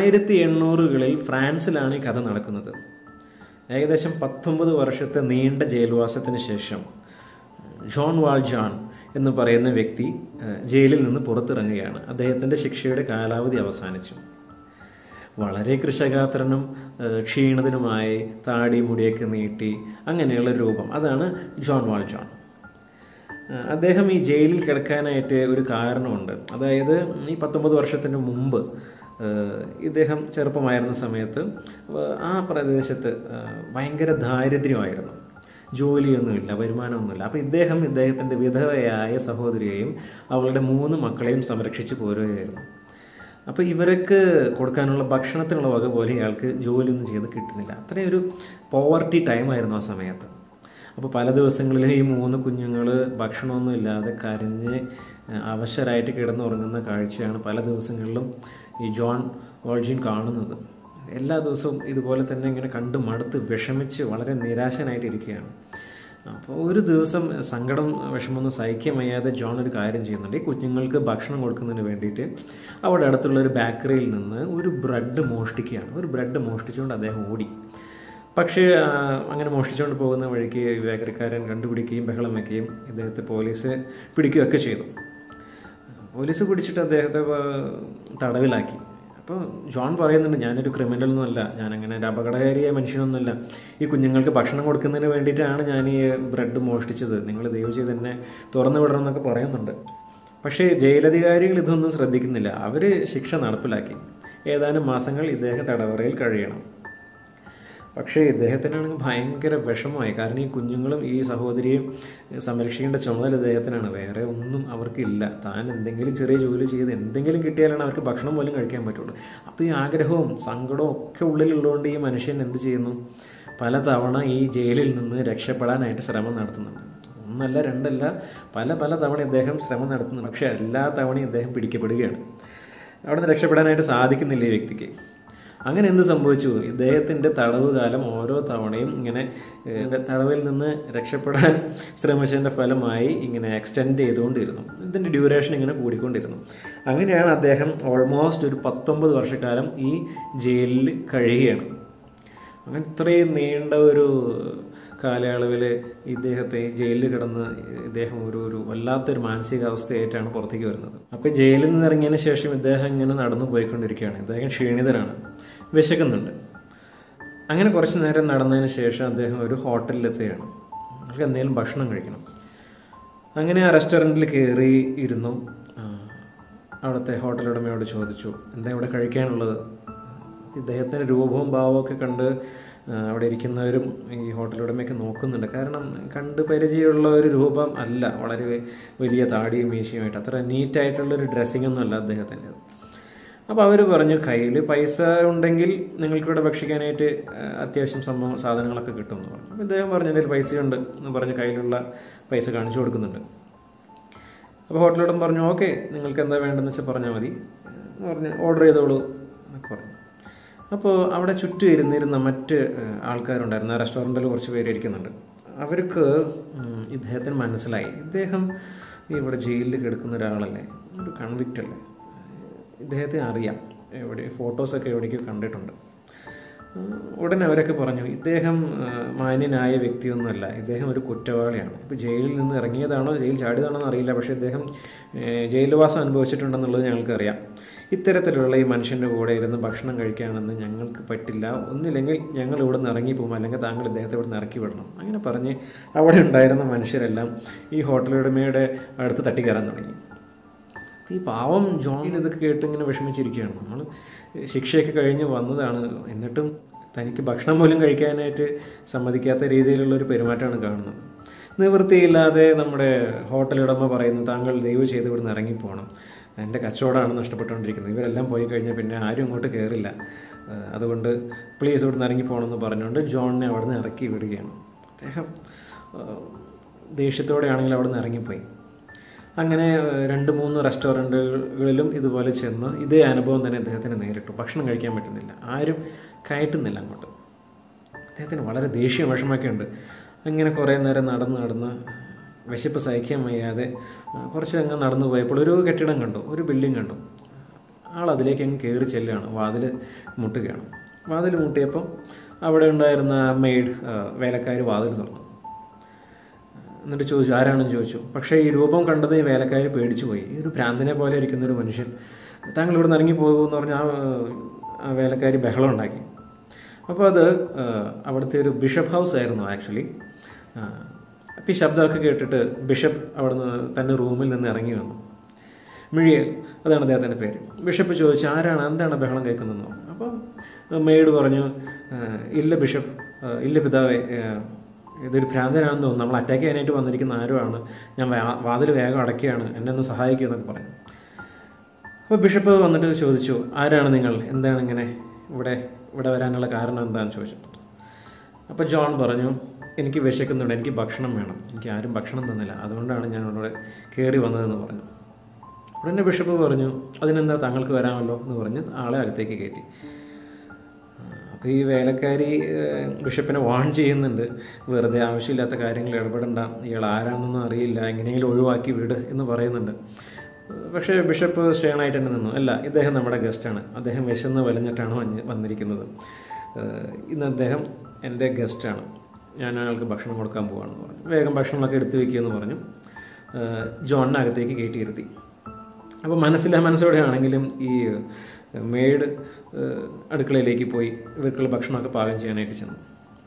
ആയിരത്തി എണ്ണൂറുകളിൽ ഫ്രാൻസിലാണ് ഈ കഥ നടക്കുന്നത് ഏകദേശം പത്തൊമ്പത് വർഷത്തെ നീണ്ട ജയിൽവാസത്തിന് ശേഷം ജോൺ വാൾജാൻ എന്ന് പറയുന്ന വ്യക്തി ഏഹ്, ജയിലിൽ നിന്ന് പുറത്തിറങ്ങുകയാണ് അദ്ദേഹത്തിൻ്റെ ശിക്ഷയുടെ കാലാവധി അവസാനിച്ചു വളരെ കൃഷകാത്രനും ഏഹ്, ക്ഷീണിതനുമായി താടി മുടിയൊക്കെ നീട്ടി അങ്ങനെയുള്ള രൂപം അതാണ് ജോൺ വാൾ ജോൺ ഏഹ്, അദ്ദേഹം ഈ ജയിലിൽ കിടക്കാനായിട്ട് ഒരു കാരണമുണ്ട് അതായത് ഈ പത്തൊമ്പത് വർഷത്തിന് മുമ്പ് ഏഹ്, ഇദ്ദേഹം ചെറുപ്പമായിരുന്ന സമയത്ത് ഏഹ്, ആ പ്രദേശത്ത് ഏഹ്, ഭയങ്കര ദാരിദ്ര്യമായിരുന്നു ജോലിയൊന്നുമില്ല വരുമാനമൊന്നുമില്ല അപ്പോൾ ഇദ്ദേഹം ഇദ്ദേഹത്തിൻ്റെ വിധവയായ സഹോദരിയെയും അവളുടെ മൂന്ന് മക്കളെയും സംരക്ഷിച്ച് പോരുകയായിരുന്നു അപ്പോൾ ഇവർക്ക് കൊടുക്കാനുള്ള ഭക്ഷണത്തിനുള്ള വക പോലെ ഇയാൾക്ക് ജോലിയൊന്നും ചെയ്ത് കിട്ടുന്നില്ല അത്രയും ഒരു പോവർട്ടി ടൈമായിരുന്നു ആ സമയത്ത് അപ്പോൾ പല ദിവസങ്ങളിലും ഈ മൂന്ന് കുഞ്ഞുങ്ങൾ ഭക്ഷണമൊന്നും ഇല്ലാതെ കരഞ്ഞ് ഏഹ്, അവശരായിട്ട് കിടന്നുറങ്ങുന്ന കാഴ്ചയാണ് പല ദിവസങ്ങളിലും ഈ ജോൺ ഓൾജിൻ കാണുന്നത് എല്ലാ ദിവസവും ഇതുപോലെ തന്നെ ഇങ്ങനെ കണ്ട് മടുത്ത് വിഷമിച്ച് വളരെ നിരാശനായിട്ടിരിക്കുകയാണ് അപ്പോൾ ഒരു ദിവസം സങ്കടം വിഷമമൊന്നും സഹിക്കാൻ വയ്യാതെ ജോൺ ഒരു കാര്യം ചെയ്യുന്നുണ്ട് ഈ കുഞ്ഞുങ്ങൾക്ക് ഭക്ഷണം കൊടുക്കുന്നതിന് വേണ്ടിയിട്ട് അവിടെ അടുത്തുള്ള ഒരു ബേക്കറിയിൽ നിന്ന് ഒരു ബ്രെഡ് മോഷ്ടിക്കുകയാണ് ഒരു ബ്രെഡ് മോഷ്ടിച്ചുകൊണ്ട് അദ്ദേഹം ഓടി പക്ഷേ ആ, അങ്ങനെ മോഷ്ടിച്ചുകൊണ്ട് പോകുന്ന വഴിക്ക് ഈ ബേക്കറിക്കാരൻ കണ്ടുപിടിക്കുകയും ബഹളം വയ്ക്കുകയും ഇദ്ദേഹത്തെ പോലീസ് പിടിക്കുകയൊക്കെ ചെയ്തു പോലീസ് പിടിച്ചിട്ട് അദ്ദേഹത്തെ ആ, തടവിലാക്കി അപ്പോൾ ജോൺ പറയുന്നുണ്ട് ഞാനൊരു ക്രിമിനൽ ഒന്നുമല്ല ഞാൻ അങ്ങനെ ഒരു അപകടകാരിയായ മനുഷ്യനൊന്നുമല്ല ഈ കുഞ്ഞുങ്ങൾക്ക് ഭക്ഷണം കൊടുക്കുന്നതിന് വേണ്ടിയിട്ടാണ് ഞാൻ ഈ ബ്രെഡ് മോഷ്ടിച്ചത് നിങ്ങൾ ദയവ് ചെയ്ത് എന്നെ തുറന്നു വിടണം എന്നൊക്കെ പറയുന്നുണ്ട് പക്ഷേ ജയിലധികാരികൾ ഇതൊന്നും ശ്രദ്ധിക്കുന്നില്ല അവർ ശിക്ഷ നടപ്പിലാക്കി ഏതാനും മാസങ്ങൾ ഇദ്ദേഹം തടവറയിൽ കഴിയണം പക്ഷേ ഇദ്ദേഹത്തിനാണെങ്കിൽ ഭയങ്കര വിഷമമായി കാരണം ഈ കുഞ്ഞുങ്ങളും ഈ സഹോദരിയും സംരക്ഷിക്കേണ്ട ചുമതല ഇദ്ദേഹത്തിനാണ് വേറെ ഒന്നും അവർക്കില്ല താൻ എന്തെങ്കിലും ചെറിയ ജോലി ചെയ്ത് എന്തെങ്കിലും കിട്ടിയാലാണ് അവർക്ക് ഭക്ഷണം പോലും കഴിക്കാൻ പറ്റുള്ളൂ അപ്പോൾ ഈ ആഗ്രഹവും സങ്കടവും ഒക്കെ ഉള്ളിലുള്ളതുകൊണ്ട് ഈ മനുഷ്യൻ എന്ത് ചെയ്യുന്നു പലതവണ ഈ ജയിലിൽ നിന്ന് രക്ഷപ്പെടാനായിട്ട് ശ്രമം നടത്തുന്നുണ്ട് ഒന്നല്ല രണ്ടല്ല പല പല തവണ ഇദ്ദേഹം ശ്രമം നടത്തുന്നുണ്ട് പക്ഷേ എല്ലാ തവണയും ഇദ്ദേഹം പിടിക്കപ്പെടുകയാണ് അവിടെ നിന്ന് രക്ഷപ്പെടാനായിട്ട് സാധിക്കുന്നില്ല ഈ വ്യക്തിക്ക് അങ്ങനെ എന്ത് സംഭവിച്ചു ഇദ്ദേഹത്തിൻ്റെ തടവ് കാലം ഓരോ തവണയും ഇങ്ങനെ ഏഹ്, തടവിൽ നിന്ന് രക്ഷപ്പെടാൻ ശ്രമിച്ചതിൻ്റെ ഫലമായി ഇങ്ങനെ എക്സ്റ്റെൻഡ് ചെയ്തുകൊണ്ടിരുന്നു ഇതിൻ്റെ ഡ്യൂറേഷൻ ഇങ്ങനെ കൂടിക്കൊണ്ടിരുന്നു അങ്ങനെയാണ് അദ്ദേഹം ഓൾമോസ്റ്റ് ഒരു പത്തൊമ്പത് വർഷക്കാലം ഈ ജയിലിൽ കഴിയുകയാണ് അങ്ങനെ ഇത്രയും നീണ്ട ഒരു കാലയളവിൽ ഇദ്ദേഹത്തെ ജയിലിൽ കിടന്ന് ഇദ്ദേഹം ഒരു ഒരു വല്ലാത്തൊരു മാനസികാവസ്ഥയായിട്ടാണ് പുറത്തേക്ക് വരുന്നത് അപ്പോൾ ജയിലിൽ നിന്ന് ഇറങ്ങിയതിന് ശേഷം ഇദ്ദേഹം ഇങ്ങനെ നടന്നു പോയിക്കൊണ്ടിരിക്കുകയാണ് ഇദ്ദേഹം ക്ഷീണിതനാണ് വിശക്കുന്നുണ്ട് അങ്ങനെ കുറച്ച് നേരം നടന്നതിന് ശേഷം അദ്ദേഹം ഒരു ഹോട്ടലിലെത്തുകയാണ് നമുക്ക് എന്തെങ്കിലും ഭക്ഷണം കഴിക്കണം അങ്ങനെ ആ റെസ്റ്റോറൻറ്റിൽ കയറി ഇരുന്നു ആ, അവിടുത്തെ ഹോട്ടൽ ഉടമയോട് ചോദിച്ചു എന്താ ഇവിടെ കഴിക്കാനുള്ളത് ഇദ്ദേഹത്തിൻ്റെ രൂപവും ഭാവവും ഒക്കെ കണ്ട് ആ, അവിടെ ഇരിക്കുന്നവരും ഈ ഹോട്ടൽ ഉടമയൊക്കെ നോക്കുന്നുണ്ട് കാരണം കണ്ട് പരിചയമുള്ള ഒരു രൂപം അല്ല വളരെ വലിയ താടിയും മീശയുമായിട്ട് അത്ര നീറ്റായിട്ടുള്ള ഒരു ഡ്രസ്സിംഗ് ഒന്നും അല്ല അദ്ദേഹത്തിൻ്റെ അപ്പോൾ അവർ പറഞ്ഞു കയ്യിൽ പൈസ ഉണ്ടെങ്കിൽ നിങ്ങൾക്കിവിടെ ഭക്ഷിക്കാനായിട്ട് ആ, അത്യാവശ്യം സംഭവം സാധനങ്ങളൊക്കെ കിട്ടും എന്ന് പറഞ്ഞു അപ്പോൾ ഇദ്ദേഹം പറഞ്ഞു എൻ്റെ കയ്യിൽ പൈസയുണ്ട് എന്ന് പറഞ്ഞ് കയ്യിലുള്ള പൈസ കാണിച്ചു കൊടുക്കുന്നുണ്ട് അപ്പോൾ ഹോട്ടലോടും പറഞ്ഞു ഓക്കെ നിങ്ങൾക്ക് എന്താ വേണ്ടതെന്ന് വെച്ചാൽ പറഞ്ഞാൽ മതി എന്ന് പറഞ്ഞ് ഓർഡർ ചെയ്തോളൂ എന്നൊക്കെ പറഞ്ഞു അപ്പോൾ അവിടെ ചുറ്റും ഇരുന്നിരുന്ന മറ്റ് ഏഹ്, ആൾക്കാരുണ്ടായിരുന്നു ആ റെസ്റ്റോറൻറ്റിൽ കുറച്ച് പേര് ഇരിക്കുന്നുണ്ട് അവർക്ക് ഉം, ഇദ്ദേഹത്തിന് മനസ്സിലായി ഇദ്ദേഹം ഇവിടെ ജയിലിൽ കിടക്കുന്ന ഒരാളല്ലേ ഒരു കൺവിക്റ്റ് അല്ലേ ഇദ്ദേഹത്തെ അറിയാം എവിടെ ഫോട്ടോസൊക്കെ എവിടേക്കോ കണ്ടിട്ടുണ്ട് ഉം, ഉടനെ അവരൊക്കെ പറഞ്ഞു ഇദ്ദേഹം ആ, മാന്യനായ വ്യക്തിയൊന്നുമല്ല ഇദ്ദേഹം ഒരു കുറ്റവാളിയാണ് ഇപ്പോൾ ജയിലിൽ നിന്ന് ഇറങ്ങിയതാണോ ജയിൽ ചാടിയതാണോ എന്ന് അറിയില്ല പക്ഷേ ഇദ്ദേഹം ഏ, ജയിൽവാസം അനുഭവിച്ചിട്ടുണ്ടെന്നുള്ളത് ഞങ്ങൾക്കറിയാം ഇത്തരത്തിലുള്ള ഈ മനുഷ്യൻ്റെ കൂടെ ഇരുന്ന് ഭക്ഷണം കഴിക്കാനെന്ന് ഞങ്ങൾക്ക് പറ്റില്ല ഒന്നില്ലെങ്കിൽ ഞങ്ങൾ ഇവിടെ നിന്ന് ഇറങ്ങിപ്പോകും അല്ലെങ്കിൽ താങ്കൾ ഇദ്ദേഹത്തെ ഇവിടെ നിന്ന് ഇറക്കി വിടണം അങ്ങനെ പറഞ്ഞ് അവിടെ ഉണ്ടായിരുന്ന മനുഷ്യരെല്ലാം ഈ ഹോട്ടൽ ഉടമയുടെ അടുത്ത് തട്ടിക്കയറാൻ തുടങ്ങി ഈ പാവം ജോൺ ഇതൊക്കെ കേട്ട് ഇങ്ങനെ വിഷമിച്ചിരിക്കുകയാണ് നമ്മൾ ശിക്ഷയൊക്കെ കഴിഞ്ഞ് വന്നതാണ് എന്നിട്ടും തനിക്ക് ഭക്ഷണം പോലും കഴിക്കാനായിട്ട് സമ്മതിക്കാത്ത രീതിയിലുള്ള ഒരു പെരുമാറ്റമാണ് കാണുന്നത് നിവൃത്തിയില്ലാതെ നമ്മുടെ ഹോട്ടൽ ഉടമ പറയുന്നു താങ്കൾ ദയവ് ചെയ്ത് ഇവിടുന്ന് ഇറങ്ങിപ്പോകണം എൻ്റെ കച്ചവടമാണ് നഷ്ടപ്പെട്ടുകൊണ്ടിരിക്കുന്നത് ഇവരെല്ലാം പോയി കഴിഞ്ഞാൽ പിന്നെ ആരും ഇങ്ങോട്ട് കയറില്ല ഏഹ് അതുകൊണ്ട് പ്ലീസ് ഇവിടുന്ന് ഇറങ്ങിപ്പോകണം എന്ന് പറഞ്ഞുകൊണ്ട് ജോണിനെ അവിടുന്ന് ഇറക്കി വിടുകയാണ് അദ്ദേഹം ഏഹ് ദേഷ്യത്തോടെയാണെങ്കിൽ അവിടുന്ന് ഇറങ്ങിപ്പോയി അങ്ങനെ ഏഹ്, രണ്ട് മൂന്ന് റെസ്റ്റോറൻറ്റുകളിലും ഇതുപോലെ ചെന്ന് ഇതേ അനുഭവം തന്നെ അദ്ദേഹത്തിന് നേരിട്ടു ഭക്ഷണം കഴിക്കാൻ പറ്റുന്നില്ല ആരും കയറ്റുന്നില്ല അങ്ങോട്ട് അദ്ദേഹത്തിന് വളരെ ദേഷ്യം വിഷമൊക്കെ ഉണ്ട് അങ്ങനെ കുറേ നേരം നടന്ന് നടന്ന് വിശപ്പ് സഹിക്കാൻ വയ്യാതെ ആ, കുറച്ച് അങ്ങ് നടന്നു പോയപ്പോൾ ഒരു കെട്ടിടം കണ്ടു ഒരു ബിൽഡിംഗ് കണ്ടു ആൾ അതിലേക്ക് അങ്ങ് കയറി ചെല്ലുകയാണ് വാതിൽ മുട്ടുകയാണ് വാതിൽ മുട്ടിയപ്പോൾ അവിടെ ഉണ്ടായിരുന്ന മെയ്ഡ് വേലക്കാർ വാതിൽ തുറന്നു എന്നിട്ട് ചോദിച്ചു ആരാണെന്ന് ചോദിച്ചു പക്ഷേ ഈ രൂപം കണ്ടത് ഈ വേലക്കാർ പേടിച്ചു പോയി ഈ ഒരു ഭ്രാന്തനെ പോലെ ഇരിക്കുന്ന ഒരു മനുഷ്യൻ താങ്കൾ ഇവിടെ നിന്ന് ഇറങ്ങി പോകുമെന്ന് പറഞ്ഞ് ആ ആ വേലക്കാരി ബഹളം ഉണ്ടാക്കി അപ്പോൾ അത് ആ, അവിടുത്തെ ഒരു ബിഷപ്പ് ഹൗസ് ആയിരുന്നു ആക്ച്വലി അപ്പോൾ ഈ ശബ്ദമൊക്കെ കേട്ടിട്ട് ബിഷപ്പ് അവിടെ നിന്ന് തൻ്റെ റൂമിൽ നിന്ന് ഇറങ്ങി വന്നു മിഴിയൽ അതാണ് അദ്ദേഹത്തിൻ്റെ പേര് ബിഷപ്പ് ചോദിച്ചു ആരാണ് എന്താണ് ബഹളം കേൾക്കുന്നതെന്ന് പറഞ്ഞു അപ്പോൾ മെയ്ഡ് പറഞ്ഞു "ആ, ഇല്ല ബിഷപ്പ് ആ, ഇല്ല പിതാവേ ആ, ഇതൊരു ഭ്രാന്തനാണെന്ന് തോന്നുന്നു നമ്മൾ അറ്റാക്ക് ചെയ്യാനായിട്ട് വന്നിരിക്കുന്ന ആരുമാണ് ഞാൻ വാ- വാതിൽ വേഗം അടയ്ക്കുകയാണ് എന്നെ ഒന്ന് സഹായിക്കുക എന്നൊക്കെ പറഞ്ഞു അപ്പോൾ ബിഷപ്പ് വന്നിട്ട് ചോദിച്ചു ആരാണ് നിങ്ങൾ എന്താണ് ഇങ്ങനെ ഇവിടെ ഇവിടെ വരാനുള്ള കാരണം എന്താണെന്ന് ചോദിച്ചു അപ്പോൾ ജോൺ പറഞ്ഞു എനിക്ക് വിശക്കുന്നുണ്ട് എനിക്ക് ഭക്ഷണം വേണം എനിക്ക് ആരും ഭക്ഷണം തന്നില്ല അതുകൊണ്ടാണ് ഞാൻ ഇവിടെ കയറി വന്നതെന്ന് പറഞ്ഞു ഉടനെ ബിഷപ്പ് പറഞ്ഞു അതിനെന്താ താങ്കൾക്ക് വരാമല്ലോ എന്ന് പറഞ്ഞ് ആളെ അകത്തേക്ക് കയറ്റി അപ്പോൾ ഈ വേലക്കാരി ഏഹ്, ബിഷപ്പിനെ വാൺ ചെയ്യുന്നുണ്ട് വെറുതെ ആവശ്യമില്ലാത്ത കാര്യങ്ങൾ ഇടപെടണ്ട ഇയാൾ ആരാണെന്നൊന്നും അറിയില്ല എങ്ങനെയെങ്കിലും ഒഴിവാക്കി വിട് എന്ന് പറയുന്നുണ്ട് പക്ഷേ ബിഷപ്പ് സ്റ്റേണായിട്ട് തന്നെ നിന്നു അല്ല ഇദ്ദേഹം നമ്മുടെ ഗസ്റ്റാണ് അദ്ദേഹം വിശന്ന് വലഞ്ഞിട്ടാണ് വന്ന് വന്നിരിക്കുന്നത് ഏഹ്, ഇന്ന് അദ്ദേഹം എൻ്റെ ഗസ്റ്റാണ് ഞാൻ അയാൾക്ക് ഭക്ഷണം കൊടുക്കാൻ പോവാണെന്ന് പറഞ്ഞു വേഗം ഭക്ഷണമൊക്കെ എടുത്തു വെക്കുമെന്ന് പറഞ്ഞു ഏഹ്, ജോണിനകത്തേക്ക് കയറ്റിയിരുത്തി അപ്പോൾ മനസ്സിലാ മനസ്സോടെ ആണെങ്കിലും ഈ മെയ്ഡ് ഏഹ്, അടുക്കളയിലേക്ക് പോയി ഇവർക്കുള്ള ഭക്ഷണമൊക്കെ പാകം ചെയ്യാനായിട്ട് ചെന്നു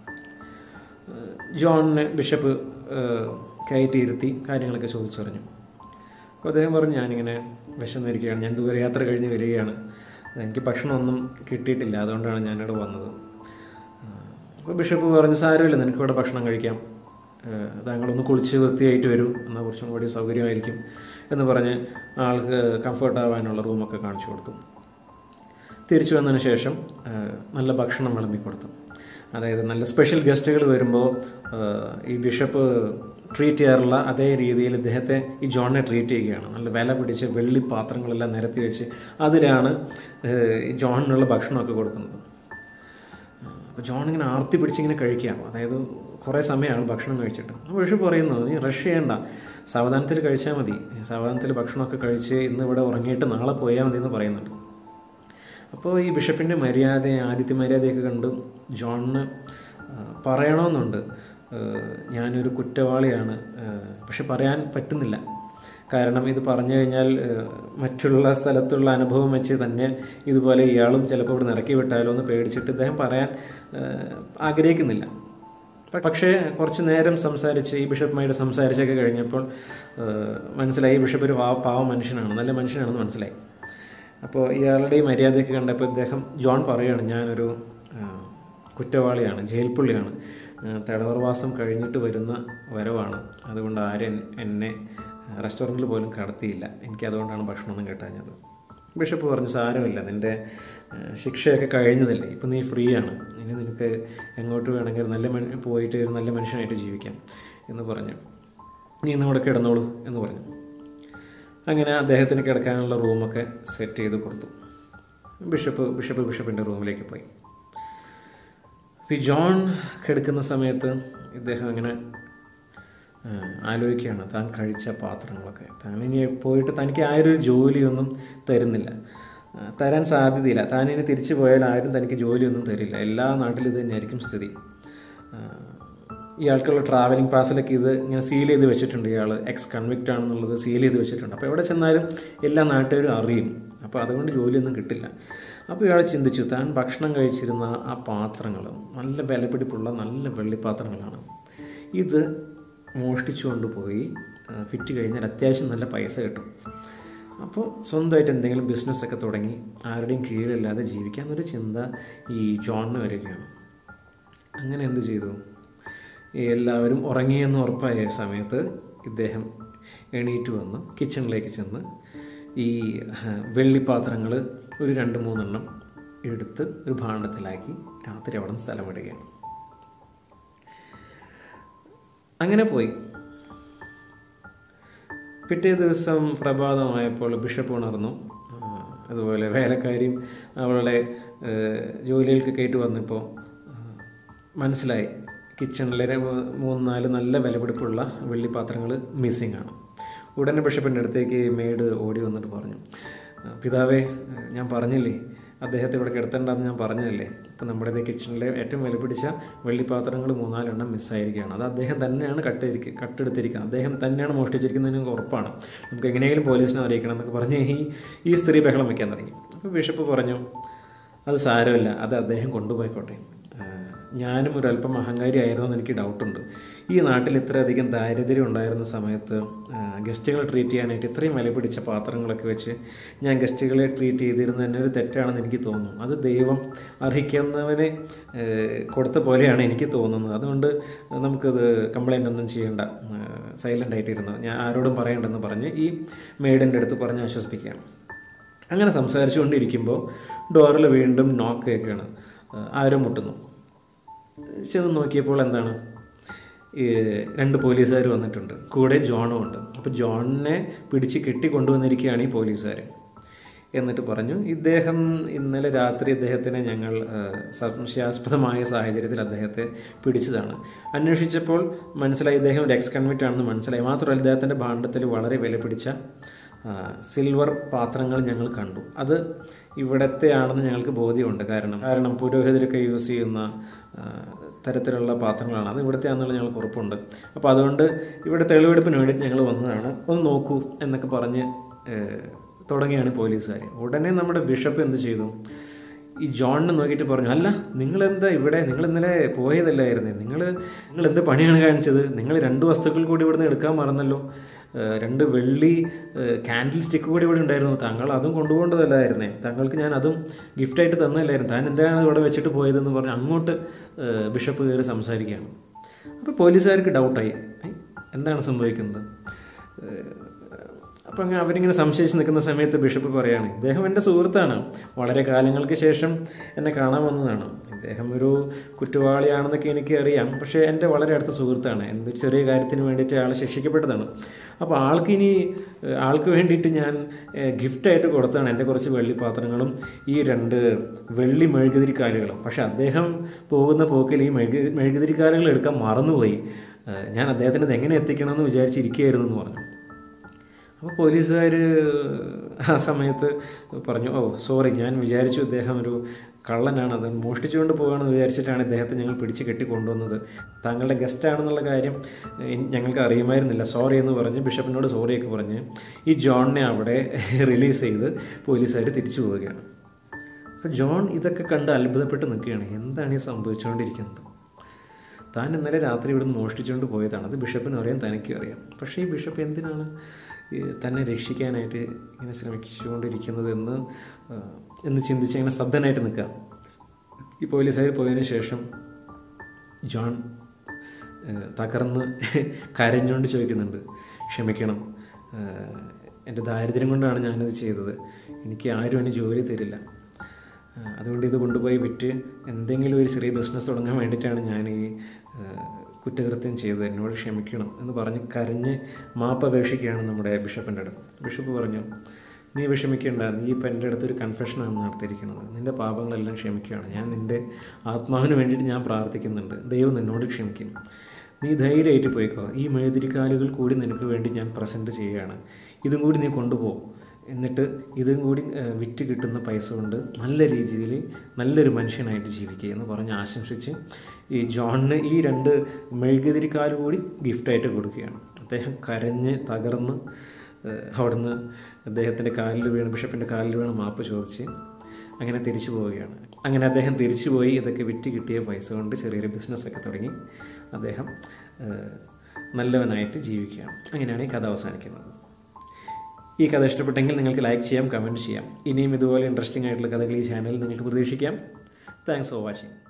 ഏഹ്, ജോണിനെ ബിഷപ്പ് ഏഹ്, കയറ്റിയിരുത്തി കാര്യങ്ങളൊക്കെ ചോദിച്ചറിഞ്ഞു അപ്പോൾ അദ്ദേഹം പറഞ്ഞു ഞാനിങ്ങനെ വിശന്നിരിക്കുകയാണ് ഞാൻ ദൂരയാത്ര കഴിഞ്ഞ് വരികയാണ് എനിക്ക് ഭക്ഷണമൊന്നും കിട്ടിയിട്ടില്ല അതുകൊണ്ടാണ് ഞാനിവിടെ വന്നത് അപ്പോൾ ബിഷപ്പ് പറഞ്ഞു സാരമില്ല നിനക്കിവിടെ ഭക്ഷണം കഴിക്കാം ഏഹ് താങ്കളൊന്ന് കുളിച്ച് വൃത്തിയായിട്ട് വരൂ എന്നാൽ കുറച്ചും കൂടി സൗകര്യമായിരിക്കും എന്ന് പറഞ്ഞ് ആൾക്ക് കംഫർട്ട് ആവാനുള്ള റൂമൊക്കെ കാണിച്ചു കൊടുത്തു തിരിച്ചു വന്നതിന് ശേഷം ഏഹ് നല്ല ഭക്ഷണം വിളമ്പി കൊടുത്തു അതായത് നല്ല സ്പെഷ്യൽ ഗസ്റ്റുകൾ വരുമ്പോൾ ഏഹ് ഈ ബിഷപ്പ് ട്രീറ്റ് ചെയ്യാറുള്ള അതേ രീതിയിൽ ഇദ്ദേഹത്തെ ഈ ജോണിനെ ട്രീറ്റ് ചെയ്യുകയാണ് നല്ല വില പിടിച്ച് വെള്ളി പാത്രങ്ങളെല്ലാം നിരത്തി വെച്ച് അതിലാണ് ഏഹ് ഈ ജോണിനുള്ള ഭക്ഷണമൊക്കെ കൊടുക്കുന്നത് അപ്പോൾ ജോൺ ഇങ്ങനെ ആർത്തി പിടിച്ചിങ്ങനെ കഴിക്കുകയാണ് അതായത് കുറേ സമയമാണ് ഭക്ഷണം കഴിച്ചിട്ട് അപ്പോൾ ബിഷപ്പ് പറയുന്നു നീ റഷ് ചെയ്യണ്ട സാവധാനത്തിൽ കഴിച്ചാൽ മതി സാവധാനത്തിൽ ഭക്ഷണമൊക്കെ കഴിച്ച് ഇന്ന് ഇവിടെ ഉറങ്ങിയിട്ട് നാളെ പോയാൽ മതി എന്ന് പറയുന്നുണ്ട് അപ്പോൾ ഈ ബിഷപ്പിൻ്റെ മര്യാദ ആദിത്യ മര്യാദയൊക്കെ കണ്ട് ജോണിന് ആ, പറയണമെന്നുണ്ട് ആ, ഞാനൊരു കുറ്റവാളിയാണ് ആ, പക്ഷെ പറയാൻ പറ്റുന്നില്ല കാരണം ഇത് പറഞ്ഞു കഴിഞ്ഞാൽ ആ, മറ്റുള്ള സ്ഥലത്തുള്ള അനുഭവം വെച്ച് തന്നെ ഇതുപോലെ ഇയാളും ചിലപ്പോൾ ഇവിടെ ഇറക്കി വിട്ടാലോ എന്ന് പേടിച്ചിട്ട് ഇദ്ദേഹം പറയാൻ ആ, ആഗ്രഹിക്കുന്നില്ല പക്ഷേ കുറച്ച് നേരം സംസാരിച്ച് ഈ ബിഷപ്പുമായിട്ട് സംസാരിച്ചൊക്കെ കഴിഞ്ഞപ്പോൾ ആ, മനസ്സിലായി ഈ ബിഷപ്പ് ഒരു പാവ പാവ മനുഷ്യനാണ് നല്ല മനുഷ്യനാണെന്ന് മനസ്സിലായി അപ്പോൾ ഇയാളുടെ ഈ മര്യാദയൊക്കെ കണ്ടപ്പോൾ ഇദ്ദേഹം ജോൺ പറയുകയാണ് ഞാനൊരു ആ, കുറ്റവാളിയാണ് ജയിൽ പുള്ളിയാണ് ആ, തടവർവാസം കഴിഞ്ഞിട്ട് വരുന്ന വരവാണ് അതുകൊണ്ട് ആരും എന്നെ റെസ്റ്റോറൻറ്റിൽ പോലും കടത്തിയില്ല എനിക്ക് അതുകൊണ്ടാണ് ഭക്ഷണമൊന്നും കിട്ടാഞ്ഞത് ബിഷപ്പ് പറഞ്ഞു സാരമില്ല നിൻ്റെ ആ, ശിക്ഷയൊക്കെ കഴിഞ്ഞതല്ലേ ഇപ്പം നീ ഫ്രീ ആണ് ഇനി നിനക്ക് എങ്ങോട്ട് വേണമെങ്കിൽ നല്ല മന- പോയിട്ട് ഒരു നല്ല മനുഷ്യനായിട്ട് ജീവിക്കാം എന്ന് പറഞ്ഞു നീ ഇന്ന് ഇവിടെ കിടന്നോളൂ എന്ന് പറഞ്ഞു അങ്ങനെ അദ്ദേഹത്തിന് കിടക്കാനുള്ള റൂമൊക്കെ സെറ്റ് ചെയ്ത് കൊടുത്തു ബിഷപ്പ് ബിഷപ്പ് ബിഷപ്പിൻ്റെ റൂമിലേക്ക് പോയി ഈ ജോൺ കിടക്കുന്ന സമയത്ത് ഇദ്ദേഹം അങ്ങനെ ആ, ആലോചിക്കുകയാണ് താൻ കഴിച്ച പാത്രങ്ങളൊക്കെ താൻ ഇനി പോയിട്ട് തനിക്ക് ആരും ഒരു ജോലിയൊന്നും തരുന്നില്ല ആ, തരാൻ സാധ്യതയില്ല താൻ ഇനി തിരിച്ചു പോയാൽ ആരും തനിക്ക് ജോലിയൊന്നും തരില്ല എല്ലാ നാട്ടിലും ഇത് തന്നെയായിരിക്കും സ്ഥിതി ആ, ഇയാൾക്കുള്ള ട്രാവലിംഗ് പാസിലൊക്കെ ഇത് ഇങ്ങനെ സീൽ ചെയ്ത് വെച്ചിട്ടുണ്ട് ഇയാൾ എക്സ് കൺവിക്റ്റ് ആണെന്നുള്ളത് സീൽ ചെയ്ത് വെച്ചിട്ടുണ്ട് അപ്പോൾ എവിടെ ചെന്നാലും എല്ലാ നാട്ടുകാരും അറിയും അപ്പോൾ അതുകൊണ്ട് ജോലിയൊന്നും കിട്ടില്ല അപ്പോൾ ഇയാൾ ചിന്തിച്ചു താൻ ഭക്ഷണം കഴിച്ചിരുന്ന ആ പാത്രങ്ങൾ നല്ല വിലപിടിപ്പുള്ള നല്ല വെള്ളിപ്പാത്രങ്ങളാണ് ഇത് മോഷ്ടിച്ചു കൊണ്ടുപോയി ആ, ഫിറ്റ് കഴിഞ്ഞാൽ അത്യാവശ്യം നല്ല പൈസ കിട്ടും അപ്പോൾ സ്വന്തമായിട്ട് എന്തെങ്കിലും ബിസിനസ്സൊക്കെ തുടങ്ങി ആരുടെയും കീഴിലില്ലാതെ ജീവിക്കാമെന്നൊരു ചിന്ത ഈ ജോണിന് വരികയാണ് അങ്ങനെ എന്ത് ചെയ്തു ഈ എല്ലാവരും ഉറങ്ങിയെന്ന് ഉറപ്പായ സമയത്ത് ഇദ്ദേഹം എണീറ്റ് വന്ന് കിച്ചണിലേക്ക് ചെന്ന് ഈ ആ, വെള്ളിപ്പാത്രങ്ങൾ ഒരു രണ്ട് മൂന്നെണ്ണം എടുത്ത് ഒരു ഭാണ്ഡത്തിലാക്കി രാത്രി അവിടെ നിന്ന് സ്ഥലം വിടുകയാണ് അങ്ങനെ പോയി പിറ്റേ ദിവസം പ്രഭാതമായപ്പോൾ ബിഷപ്പ് ഉണർന്നു ആ, അതുപോലെ വേലക്കാരിയും അവളുടെ ഏ, ജോലികൾക്ക് കയറ്റി വന്നപ്പോൾ ആ, മനസ്സിലായി കിച്ചണിലെ ര- മൂന്ന് നാല് നല്ല വിലപിടിപ്പുള്ള വെള്ളിപ്പാത്രങ്ങൾ മിസ്സിംഗ് ആണ് ഉടനെ ബിഷപ്പിൻ്റെ അടുത്തേക്ക് മെയ്ഡ് ഓടി വന്നിട്ട് പറഞ്ഞു പിതാവേ ഞാൻ പറഞ്ഞില്ലേ അദ്ദേഹത്തെ ഇവിടെ കിടത്തേണ്ടെന്ന് ഞാൻ പറഞ്ഞതല്ലേ ഇപ്പം നമ്മുടെ ഇതേ കിച്ചണിലെ ഏറ്റവും വില പിടിച്ച വെള്ളിപ്പാത്രങ്ങൾ മൂന്നാലെണ്ണം മിസ്സായിരിക്കുകയാണ് അത് അദ്ദേഹം തന്നെയാണ് കട്ടിരിക്കുക കട്ടെടുത്തിരിക്കുന്നത് അദ്ദേഹം തന്നെയാണ് മോഷ്ടിച്ചിരിക്കുന്നതിന് എനിക്ക് ഉറപ്പാണ് നമുക്ക് എങ്ങനെയെങ്കിലും പോലീസിനെ അറിയിക്കണം എന്നൊക്കെ പറഞ്ഞ് ഈ ഈ സ്ത്രീ ബഹളം വയ്ക്കാൻ തുടങ്ങി അപ്പോൾ ബിഷപ്പ് പറഞ്ഞു അത് സാരമില്ല അത് അദ്ദേഹം കൊണ്ടുപോയിക്കോട്ടെ ആ, ഞാനും ഒരു അല്പം അഹങ്കാരി ആയിരുന്നു എന്ന് എനിക്ക് ഡൗട്ടുണ്ട് ഈ നാട്ടിൽ ഇത്രയധികം ദാരിദ്ര്യം ഉണ്ടായിരുന്ന സമയത്ത് ആ, ഗസ്റ്റുകളെ ട്രീറ്റ് ചെയ്യാനായിട്ട് ഇത്രയും വില പിടിച്ച പാത്രങ്ങളൊക്കെ വെച്ച് ഞാൻ ഗസ്റ്റുകളെ ട്രീറ്റ് ചെയ്തിരുന്നത് തന്നെ ഒരു തെറ്റാണെന്ന് എനിക്ക് തോന്നുന്നു അത് ദൈവം അർഹിക്കുന്നവനെ ഏ, കൊടുത്ത പോലെയാണ് എനിക്ക് തോന്നുന്നത് അതുകൊണ്ട് നമുക്കത് കംപ്ലൈൻ്റ് ഒന്നും ചെയ്യേണ്ട സൈലൻ്റ് ആയിട്ടിരുന്നു ഞാൻ ആരോടും പറയണ്ടെന്ന് പറഞ്ഞ് ഈ മെയ്ഡിൻ്റെ അടുത്ത് പറഞ്ഞ് ആശ്വസിപ്പിക്കുകയാണ് അങ്ങനെ സംസാരിച്ചുകൊണ്ടിരിക്കുമ്പോൾ ഡോറിൽ വീണ്ടും നോക്ക് കേൾക്കുകയാണ് ആരോ മുട്ടുന്നു ചെന്ന് നോക്കിയപ്പോൾ എന്താണ് ഈ രണ്ട് പോലീസുകാർ വന്നിട്ടുണ്ട് കൂടെ ജോണും ഉണ്ട് അപ്പോൾ ജോണിനെ പിടിച്ച് കെട്ടി കൊണ്ടുവന്നിരിക്കുകയാണ് ഈ പോലീസുകാർ എന്നിട്ട് പറഞ്ഞു ഇദ്ദേഹം ഇന്നലെ രാത്രി ഇദ്ദേഹത്തിനെ ഞങ്ങൾ ആ, സംശയാസ്പദമായ സാഹചര്യത്തിൽ അദ്ദേഹത്തെ പിടിച്ചതാണ് അന്വേഷിച്ചപ്പോൾ മനസ്സിലായി ഇദ്ദേഹം ഒരു എക്സ് കൺവിറ്റ് ആണെന്ന് മനസ്സിലായി മാത്രമല്ല ഇദ്ദേഹത്തിൻ്റെ ഭാണ്ഡത്തിൽ വളരെ വില പിടിച്ച ആ, സിൽവർ പാത്രങ്ങൾ ഞങ്ങൾ കണ്ടു അത് ഇവിടത്തെ ആണെന്ന് ഞങ്ങൾക്ക് ബോധ്യമുണ്ട് കാരണം കാരണം പുരോഹിതരൊക്കെ യൂസ് ചെയ്യുന്ന ആ, തരത്തിലുള്ള പാത്രങ്ങളാണ് അത് ഇവിടുത്തെ ആണെന്നുള്ള ഞങ്ങൾക്ക് ഉറപ്പുണ്ട് അപ്പോൾ അതുകൊണ്ട് ഇവിടെ തെളിവെടുപ്പിന് വേണ്ടിയിട്ട് ഞങ്ങൾ വന്നതാണ് ഒന്ന് നോക്കൂ എന്നൊക്കെ പറഞ്ഞ് ഏ, തുടങ്ങിയാണ് പോലീസുകാർ ഉടനെ നമ്മുടെ ബിഷപ്പ് എന്ത് ചെയ്തു ഈ ജോണിനെ നോക്കിയിട്ട് പറഞ്ഞു അല്ല നിങ്ങളെന്താ ഇവിടെ നിങ്ങൾ ഇന്നലെ പോയതല്ലായിരുന്നേ നിങ്ങൾ നിങ്ങൾ എന്ത് പണിയാണ് കാണിച്ചത് നിങ്ങൾ രണ്ട് വസ്തുക്കൾ കൂടി ഇവിടുന്ന് എടുക്കാൻ മറന്നല്ലോ ഏഹ് രണ്ട് വെള്ളി കാൻഡിൽ സ്റ്റിക്ക് കൂടി ഇവിടെ ഉണ്ടായിരുന്നു താങ്കൾ അതും കൊണ്ടുപോകേണ്ടതല്ലായിരുന്നേ താങ്കൾക്ക് ഞാൻ അതും ഗിഫ്റ്റായിട്ട് തന്നല്ലായിരുന്നു താൻ എന്താണ് ഇവിടെ വെച്ചിട്ട് പോയതെന്ന് പറഞ്ഞ് അങ്ങോട്ട് ഏഹ് ബിഷപ്പ് കയറി സംസാരിക്കുകയാണ് അപ്പോൾ പോലീസുകാർക്ക് ഡൗട്ടായി "ഏയ്, എന്താണ് സംഭവിക്കുന്നത് ഏഹ് അപ്പം അങ്ങനെ അവരിങ്ങനെ സംശയിച്ച് നിൽക്കുന്ന സമയത്ത് ബിഷപ്പ് പറയാണ് ഇദ്ദേഹം എൻ്റെ സുഹൃത്താണ് വളരെ കാലങ്ങൾക്ക് ശേഷം എന്നെ കാണാൻ വന്നതാണ് ഇദ്ദേഹം ഒരു കുറ്റവാളിയാണെന്നൊക്കെ എനിക്ക് അറിയാം പക്ഷേ എൻ്റെ വളരെ അടുത്ത സുഹൃത്താണ് എന്തൊരു ചെറിയ കാര്യത്തിന് വേണ്ടിയിട്ട് ആൾ ശിക്ഷിക്കപ്പെട്ടതാണ് അപ്പോൾ ആൾക്ക് ഇനി ഏഹ്, ആൾക്ക് വേണ്ടിയിട്ട് ഞാൻ ഏഹ്, ഗിഫ്റ്റായിട്ട് കൊടുത്താണ് എൻ്റെ കുറച്ച് വെള്ളിപ്പാത്രങ്ങളും ഈ രണ്ട് വെള്ളി മെഴുകുതിരിക്കാലുകളും പക്ഷേ അദ്ദേഹം പോകുന്ന പോക്കിൽ ഈ മെഴുകു മെഴുകുതിരിക്കാലുകൾ എടുക്കാൻ മറന്നുപോയി ഏഹ്, ഞാൻ അദ്ദേഹത്തിന് ഇത് എങ്ങനെ എത്തിക്കണമെന്ന് വിചാരിച്ചിരിക്കുകയായിരുന്നു എന്ന് പറഞ്ഞു അപ്പോൾ പോലീസുകാർ ആ സമയത്ത് പറഞ്ഞു ഓ സോറി ഞാൻ വിചാരിച്ചു ഇദ്ദേഹം ഒരു കള്ളനാണ് അത് മോഷ്ടിച്ചുകൊണ്ട് പോകുകയാണെന്ന് വിചാരിച്ചിട്ടാണ് ഇദ്ദേഹത്തെ ഞങ്ങൾ പിടിച്ച് കെട്ടി കൊണ്ടുവന്നത് താങ്കളുടെ ഗസ്റ്റ് ആണെന്നുള്ള കാര്യം എ- ഞങ്ങൾക്ക് അറിയുമായിരുന്നില്ല സോറി എന്ന് പറഞ്ഞ് ബിഷപ്പിനോട് സോറിയൊക്കെ പറഞ്ഞ് ഈ ജോണിനെ അവിടെ റിലീസ് ചെയ്ത് പോലീസുകാർ തിരിച്ചു പോവുകയാണ് അപ്പോൾ ജോൺ ഇതൊക്കെ കണ്ട് അത്ഭുതപ്പെട്ട് നിൽക്കുകയാണ് എന്താണ് ഈ സംഭവിച്ചുകൊണ്ടിരിക്കുന്നത് താൻ ഇന്നലെ രാത്രി ഇവിടുന്ന് മോഷ്ടിച്ചുകൊണ്ട് പോയതാണ് അത് ബിഷപ്പിന് അറിയാം തനിക്കും അറിയാം പക്ഷേ ഈ ബിഷപ്പ് എന്തിനാണ് ഈ തന്നെ രക്ഷിക്കാനായിട്ട് ഇങ്ങനെ ശ്രമിച്ചുകൊണ്ടിരിക്കുന്നത് എന്ന് ആ, എന്ന് ചിന്തിച്ച് ഇങ്ങനെ സ്തബ്ധനായിട്ട് നിൽക്കുക ഈ പോലീസുകാർ പോയതിന് ശേഷം ജോൺ ആ, തകർന്ന് കരഞ്ഞുകൊണ്ട് ചോദിക്കുന്നുണ്ട് ക്ഷമിക്കണം ആ, എൻ്റെ ദാരിദ്ര്യം കൊണ്ടാണ് ഞാനിത് ചെയ്തത് എനിക്ക് ആരും എന്നെ ജോലി തരില്ല ആ, അതുകൊണ്ട് ഇത് കൊണ്ടുപോയി വിറ്റ് എന്തെങ്കിലും ഒരു ചെറിയ ബിസിനസ് തുടങ്ങാൻ വേണ്ടിയിട്ടാണ് ഞാൻ ഈ ആ, കുറ്റകൃത്യം ചെയ്തത് എന്നോട് ക്ഷമിക്കണം എന്ന് പറഞ്ഞ് കരഞ്ഞ് മാപ്പ് അപേക്ഷിക്കുകയാണ് നമ്മുടെ ബിഷപ്പിൻ്റെ അടുത്ത് ബിഷപ്പ് പറഞ്ഞു നീ വിഷമിക്കേണ്ട നീ ഇപ്പം എൻ്റെ അടുത്തൊരു കൺഫെഷനാണ് നടത്തിയിരിക്കുന്നത് നിൻ്റെ പാപങ്ങളെല്ലാം ക്ഷമിക്കുകയാണ് ഞാൻ നിൻ്റെ ആത്മാവിന് വേണ്ടിയിട്ട് ഞാൻ പ്രാർത്ഥിക്കുന്നുണ്ട് ദൈവം നിന്നോട് ക്ഷമിക്കും നീ ധൈര്യമായിട്ട് പോയിക്കോ ഈ മെഴുതിരിക്കാലുകൾ കൂടി നിനക്ക് വേണ്ടി ഞാൻ പ്രസൻറ്റ് ചെയ്യുകയാണ് ഇതും കൂടി നീ കൊണ്ടുപോകും എന്നിട്ട് ഇതും കൂടി ആ, വിറ്റ് കിട്ടുന്ന പൈസ കൊണ്ട് നല്ല രീതിയിൽ നല്ലൊരു മനുഷ്യനായിട്ട് ജീവിക്കുക എന്ന് പറഞ്ഞ് ആശംസിച്ച് ഈ ജോണിന് ഈ രണ്ട് മെഴുകുതിരിക്കാല് കൂടി ഗിഫ്റ്റായിട്ട് കൊടുക്കുകയാണ് അദ്ദേഹം കരഞ്ഞ് തകർന്ന് ആ, അവിടുന്ന് അദ്ദേഹത്തിൻ്റെ കാലിൽ വീണ് ബിഷപ്പിൻ്റെ കാലിൽ വീണ് മാപ്പ് ചോദിച്ച് അങ്ങനെ തിരിച്ചു പോവുകയാണ് അങ്ങനെ അദ്ദേഹം തിരിച്ചു പോയി ഇതൊക്കെ വിറ്റ് കിട്ടിയ പൈസ കൊണ്ട് ചെറിയൊരു ബിസിനസ്സൊക്കെ തുടങ്ങി അദ്ദേഹം ആ, നല്ലവനായിട്ട് ജീവിക്കുകയാണ് അങ്ങനെയാണ് ഈ കഥ അവസാനിക്കുന്നത് ഈ കഥ ഇഷ്ടപ്പെട്ടെങ്കിൽ നിങ്ങൾക്ക് ലൈക്ക് ചെയ്യാം കമൻറ്റ് ചെയ്യാം ഇനിയും ഇതുപോലെ ഇൻട്രസ്റ്റിംഗ് ആയിട്ടുള്ള കഥകൾ ഈ ചാനലിൽ നിങ്ങൾക്ക് പ്രതീക്ഷിക്കാം താങ്ക്സ് ഫോർ വാച്ചിങ്